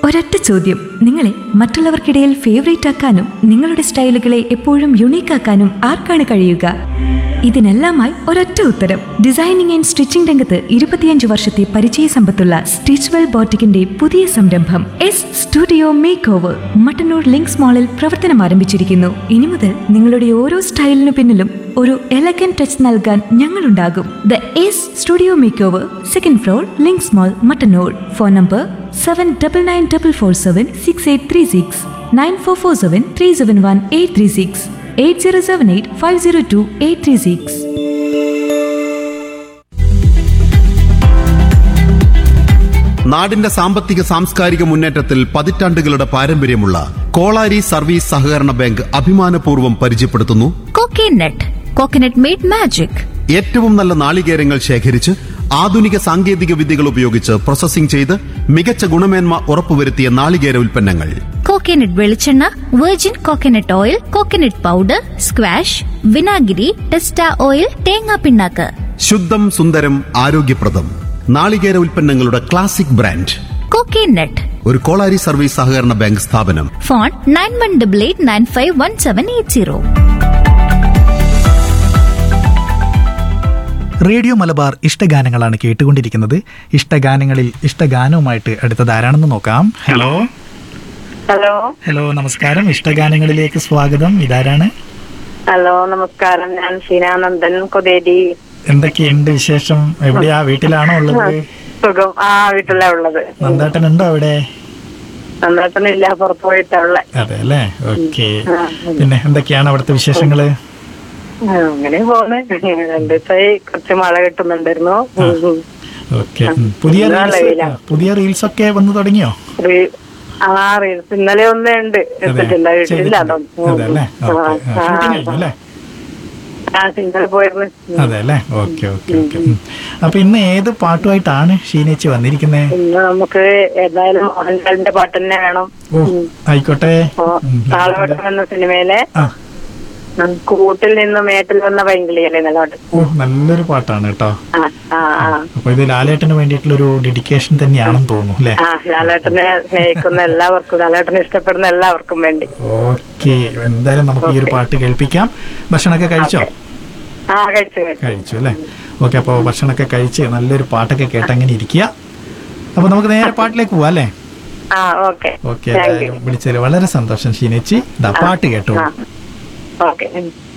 ഒരൊറ്റ ചോദ്യം നിങ്ങളെ മറ്റുള്ളവർക്കിടയിൽ ഫേവറേറ്റ് ആക്കാനും നിങ്ങളുടെ സ്റ്റൈലുകളെ എപ്പോഴും യുണീക്ക് ആക്കാനും ആർക്കാണ് കഴിയുക ഇതിനെല്ലാമായി ഒരൊറ്റ ഉത്തരം ഡിസൈനിങ് ആൻഡ് സ്റ്റിച്ചിംഗ് രംഗത്ത് ഇരുപത്തിയഞ്ച് വർഷത്തെ പരിചയ സമ്പത്തുള്ള സ്റ്റിച്ച്വെൽ ബോട്ടിക്കിന്റെ പുതിയ സംരംഭം S studio make over Mattannur Links മാളിൽ പ്രവർത്തനം ആരംഭിച്ചിരിക്കുന്നു ഇനി മുതൽ നിങ്ങളുടെ ഓരോ സ്റ്റൈലിനു പിന്നിലും ഒരു എലഗൻ ടച്ച് നൽകാൻ ഞങ്ങളുണ്ടാകും the S studio make over second floor Links mall Mattannur phone number seven double nine double four seven six eight three six nine four four seven three seven one eight three six eight zero seven eight five zero two eight three six നാടിന്റെ സാമ്പത്തിക സാംസ്കാരിക മുന്നേറ്റത്തിൽ പതിറ്റാണ്ടുകളുടെ പാരമ്പര്യമുള്ള Kolari service സഹകരണ bank അഭിമാനപൂർവ്വം പരിചയപ്പെടുത്തുന്നു coconut coconut made magic ഏറ്റവും നല്ല നാളികേരങ്ങൾ ശേഖരിച്ച് ആധുനിക സാങ്കേതിക വിദ്യകൾ ഉപയോഗിച്ച് പ്രോസസ്സിംഗ് ചെയ്ത് മികച്ച ഗുണമേന്മ ഉറപ്പുവരുത്തിയ നാളികേര ഉൽപ്പന്നങ്ങൾ കോക്കനട്ട് വെളിച്ചെണ്ണ virgin coconut oil coconut powder squash വിനാഗിരി ടെസ്റ്റ ഓയിൽ തേങ്ങാ പിണ്ണാക്ക് ശുദ്ധം സുന്ദരം ആരോഗ്യപ്രദം നാളികേര ഉൽപ്പന്നങ്ങളുടെ ക്ലാസിക് ബ്രാൻഡ് കോക്കനട്ട് ഒരു കോളാരി സർവീസ് സഹകരണ ബാങ്ക് സ്ഥാപനം phone nine one double eight nine five one seven eight zero radio Malabar ഇഷ്ടഗാനങ്ങളാണ് കേട്ടുകൊണ്ടിരിക്കുന്നത് ഇഷ്ടഗാനങ്ങളിൽ ഇഷ്ടഗാനവുമായിട്ട് അടുത്തത് ആരാണെന്ന് നോക്കാം ഹലോ ഹലോ ഹലോ നമസ്കാരം ഇഷ്ടഗാനങ്ങളിലേക്ക് സ്വാഗതം ഇതാരാണ് ഹലോ നമസ്കാരം ഞാൻ ഷീനാനന്ദൻ കൊതേരി എന്തൊക്കെയുണ്ട് വിശേഷം എവിടെയാ വീട്ടിലാണോ ഉള്ളത് സുഖം ആ വീട്ടിലാ ഉള്ളത് നന്ദേട്ടൻ ഉണ്ടോ അവിടെ നന്നായിട്ടൊന്നുമില്ല പുറത്തു പോയിട്ടാ ഉള്ളെ അതെ അല്ലേ ഓക്കെ പിന്നെ എന്തൊക്കെയാണ് അവിടുത്തെ വിശേഷങ്ങള് ആ, അങ്ങനെ പോന്ന് രണ്ടു ദിവസമായി കുറച്ച് മഴ കിട്ടുന്നുണ്ടായിരുന്നു ഉം. ഓക്കെ പുതിയ നല്ല റീൽസ് വെയിലാ. പുതിയ റീൽസ് ഒക്കെ വന്നു തുടങ്ങിയോ റീ- ആ റീൽസ് ഇന്നലെ ഒന്നേ ഉണ്ട് എടുത്തിട്ടില്ല വീട്ടില്ല ചെയ്തിട്ടുണ്ട്. അതെ അല്ലേ ഓക്കെ ഷൂട്ടിംഗ് കഴിഞ്ഞു അല്ലേ ആ ഇന്നലെ പോയിരുന്നു ഉം. അതെ അല്ലേ ഓക്കെ ഓക്കെ ഓക്കെ അപ്പൊ ഇന്ന് ഏത് പാട്ടുമായിട്ടാണ് ഷീനേച്ചി വന്നിരിക്കുന്നത് ഇന്ന് നമുക്ക് ഏതായാലും മോഹൻലാലിന്റെ പാട്ട് തന്നെ വേണം ഓ ആയിക്കോട്ടെ ഓ, ഉം. താളവട്ടം എന്ന സിനിമയിലെ ആ ഉം, കൂട്ടിൽ നിന്ന് മേട്ടിൽ വന്ന പൈങ്കിളിയല്ലേ നിലപാട് ഓ നല്ലൊരു പാട്ടാണ് കേട്ടോ ആ ആ ആ അപ്പൊ ഇത് ലാലേട്ടന് വേണ്ടിയിട്ടുള്ളൊരു ഡെഡിക്കേഷൻ തന്നെയാണെന്ന് തോന്നുന്നു അല്ലേ ആ ലാലേട്ടനെ സ്നേഹിക്കുന്ന എല്ലാവർക്കും ലാലേട്ടനെ ഇഷ്ടപ്പെടുന്ന എല്ലാവർക്കും വേണ്ടി ഓക്കെ എന്തായാലും നമുക്ക് ഈ ഒരു പാട്ട് കേൾപ്പിക്കാം ഭക്ഷണമൊക്കെ കഴിച്ചോ ആ കഴിച്ചു കഴിച്ചു കഴിച്ചു അല്ലേ ഓക്കെ അപ്പോൾ ഭക്ഷണമൊക്കെ കഴിച്ച് നല്ലൊരു പാട്ടൊക്കെ കേട്ട് അങ്ങനെ ഇരിക്കുക അപ്പൊ നമുക്ക് നേരെ പാട്ടിലേക്ക് പോവാം അല്ലേ ആ ഓക്കെ ഓക്കെ താങ്ക് യു എന്തായാലും വിളിച്ചതിൽ വളരെ സന്തോഷം ഷീനേച്ചി ഇതാ പാട്ട് കേട്ടോ ആ ഓക്കെ